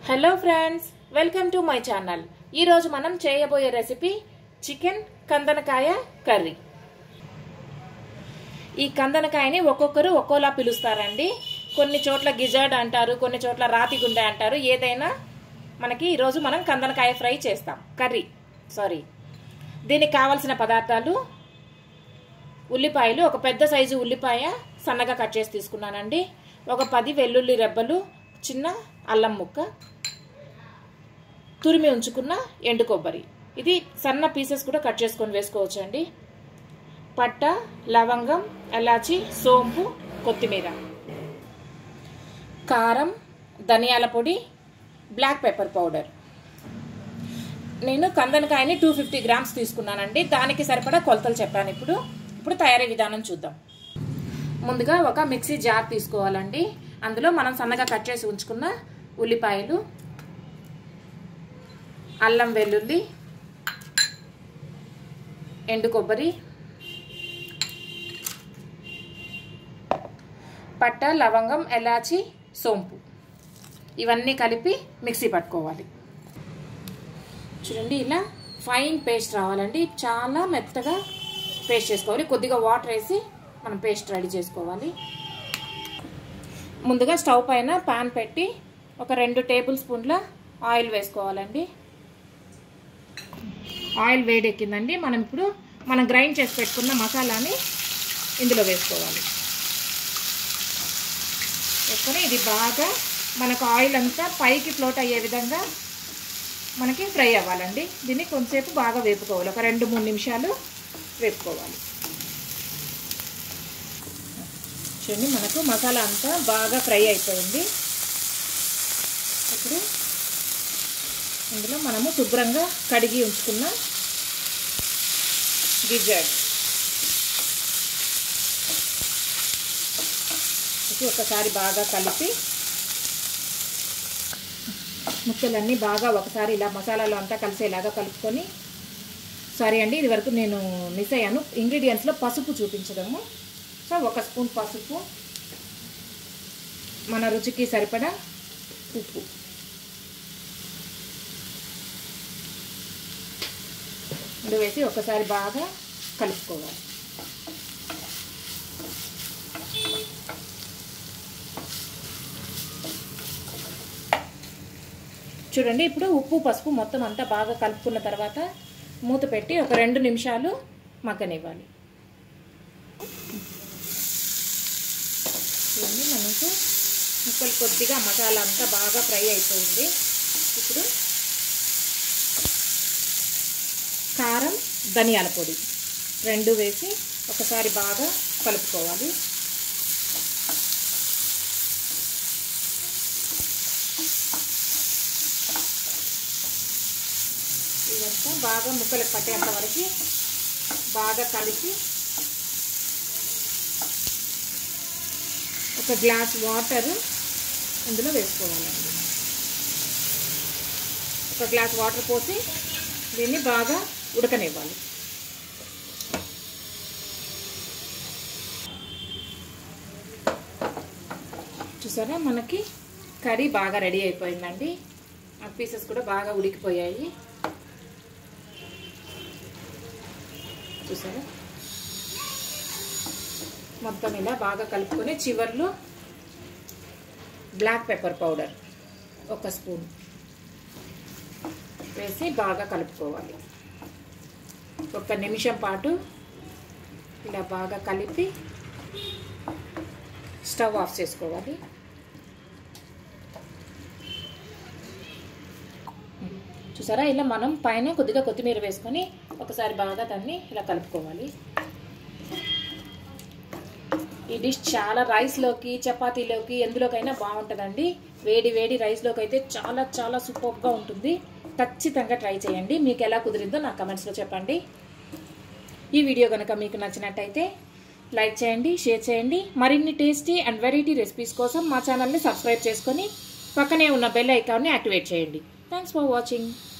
hello friends welcome to my channel ఈరోజు మనం చేయబోయే రెసిపీ చికెన్ కందనకాయ కర్రీ ఈ కందనకాయని ఒక్కొక్కరు ఒక్కోలా పిలుస్తారండి కొన్ని చోట్ల గిజర్డ్ అంటారు కొన్ని చోట్ల రాతి గుండె అంటారు ఏదైనా మనకి ఈరోజు మనం కందనకాయ ఫ్రై చేస్తాం కర్రీ సారీ దీనికి కావలసిన పదార్థాలు ఉల్లిపాయలు ఒక పెద్ద సైజు ఉల్లిపాయ సన్నగా కట్ చేసి తీసుకున్నానండి ఒక పది వెల్లుల్లి రెబ్బలు చిన్న అల్లం ముక్క తురిమి ఉంచుకున్న ఎండు కొబ్బరి ఇది సన్న పీసెస్ కూడా కట్ చేసుకొని వేసుకోవచ్చండి పట్ట లవంగం ఎలాచి సోంపు కొత్తిమీర కారం ధనియాల పొడి బ్లాక్ పెప్పర్ పౌడర్ నేను కందనకాయని టూ ఫిఫ్టీ గ్రామ్స్ తీసుకున్నానండి దానికి సరిపడా కొలతలు చెప్పాను ఇప్పుడు ఇప్పుడు తయారీ విధానం చూద్దాం ముందుగా ఒక మిక్సీ జార్ తీసుకోవాలండి అందులో మనం సన్నగా కట్ చేసి ఉంచుకున్న ఉల్లిపాయలు అల్లం వెల్లుల్లి ఎండు కొబ్బరి పట్ట లవంగం ఎలాచి సోంపు ఇవన్నీ కలిపి మిక్సీ పట్టుకోవాలి చూడండి ఇలా ఫైన్ పేస్ట్ రావాలండి చాలా మెత్తగా పేస్ట్ చేసుకోవాలి కొద్దిగా వాటర్ వేసి మనం పేస్ట్ రెడీ చేసుకోవాలి ముందుగా స్టవ్ పైన పాన్ పెట్టి ఒక రెండు టేబుల్ స్పూన్ల ఆయిల్ వేసుకోవాలండి ఆయిల్ వేడెక్కిందండి మనం ఇప్పుడు మనం గ్రైండ్ చేసి పెట్టుకున్న మసాలాని ఇందులో వేసుకోవాలి వేసుకొని ఇది బాగా మనకు ఆయిల్ అంతా పైకి ఫ్లోట్ అయ్యే విధంగా మనకి ఫ్రై అవ్వాలండి దీన్ని కొంతసేపు బాగా వేపుకోవాలి ఒక రెండు మూడు నిమిషాలు వేపుకోవాలి చూడండి మనకు మసాలా అంతా బాగా ఫ్రై అయిపోయింది ఇప్పుడు ఇందులో మనము శుభ్రంగా కడిగి ఉంచుకున్న గిజర్డ్ ఇది ఒకసారి బాగా కలిపి ముక్కలన్నీ బాగా ఒకసారి ఇలా మసాలాలో అంతా కలిసేలాగా కలుపుకొని సారీ అండి ఇది వరకు నేను మిస్ అయ్యాను ఇంగ్రీడియంట్స్లో పసుపు చూపించడము సో ఒక స్పూన్ పసుపు మన రుచికి సరిపడా ఉప్పు ఇది వేసి ఒకసారి బాగా కలుపుకోవాలి చూడండి ఇప్పుడు ఉప్పు పసుపు మొత్తం అంతా బాగా కలుపుకున్న తర్వాత మూత పెట్టి ఒక రెండు నిమిషాలు మగ్గనివ్వాలి చూడండి మనకు ముక్కలు కొద్దిగా మసాలా అంతా బాగా ఫ్రై అయిపోయింది ఇప్పుడు కారం ధనియాల పొడి రెండు వేసి ఒకసారి బాగా కలుపుకోవాలి ఇదంతా బాగా ముక్కలకు పట్టేంత వరకు బాగా కలిపి ఒక గ్లాస్ వాటర్ ఇందులో వేసుకోవాలండి ఒక గ్లాస్ వాటర్ పోసి దీన్ని బాగా ఉడకనివ్వాలి చూసారా మనకి కర్రీ బాగా రెడీ అయిపోయిందండి ఆ పీసెస్ కూడా బాగా ఉడికిపోయాయి చూసారా మొత్తం ఇలా బాగా కలుపుకొని చివర్లో బ్లాక్ పెప్పర్ పౌడర్ ఒక స్పూన్ వేసి బాగా కలుపుకోవాలి ఒక నిమిషం పాటు ఇలా బాగా కలిపి స్టవ్ ఆఫ్ చేసుకోవాలి చూసారా ఇలా మనం పైన కొద్దిగా కొత్తిమీర వేసుకొని ఒకసారి బాగా దాన్ని ఇలా కలుపుకోవాలి ఈ డిష్ చాలా రైస్లోకి చపాతీలోకి ఎందులోకైనా బాగుంటుందండి వేడి వేడి రైస్లోకి అయితే చాలా చాలా సూపర్గా ఉంటుంది ఖచ్చితంగా ట్రై చేయండి మీకు ఎలా కుదిరిందో నా కమెంట్స్లో చెప్పండి ఈ వీడియో కనుక మీకు నచ్చినట్టయితే లైక్ చేయండి షేర్ చేయండి మరిన్ని టేస్టీ అండ్ వెరైటీ రెసిపీస్ కోసం మా ఛానల్ని సబ్స్క్రైబ్ చేసుకొని పక్కనే ఉన్న బెల్ ఐకాన్ని యాక్టివేట్ చేయండి థ్యాంక్స్ ఫర్ వాచింగ్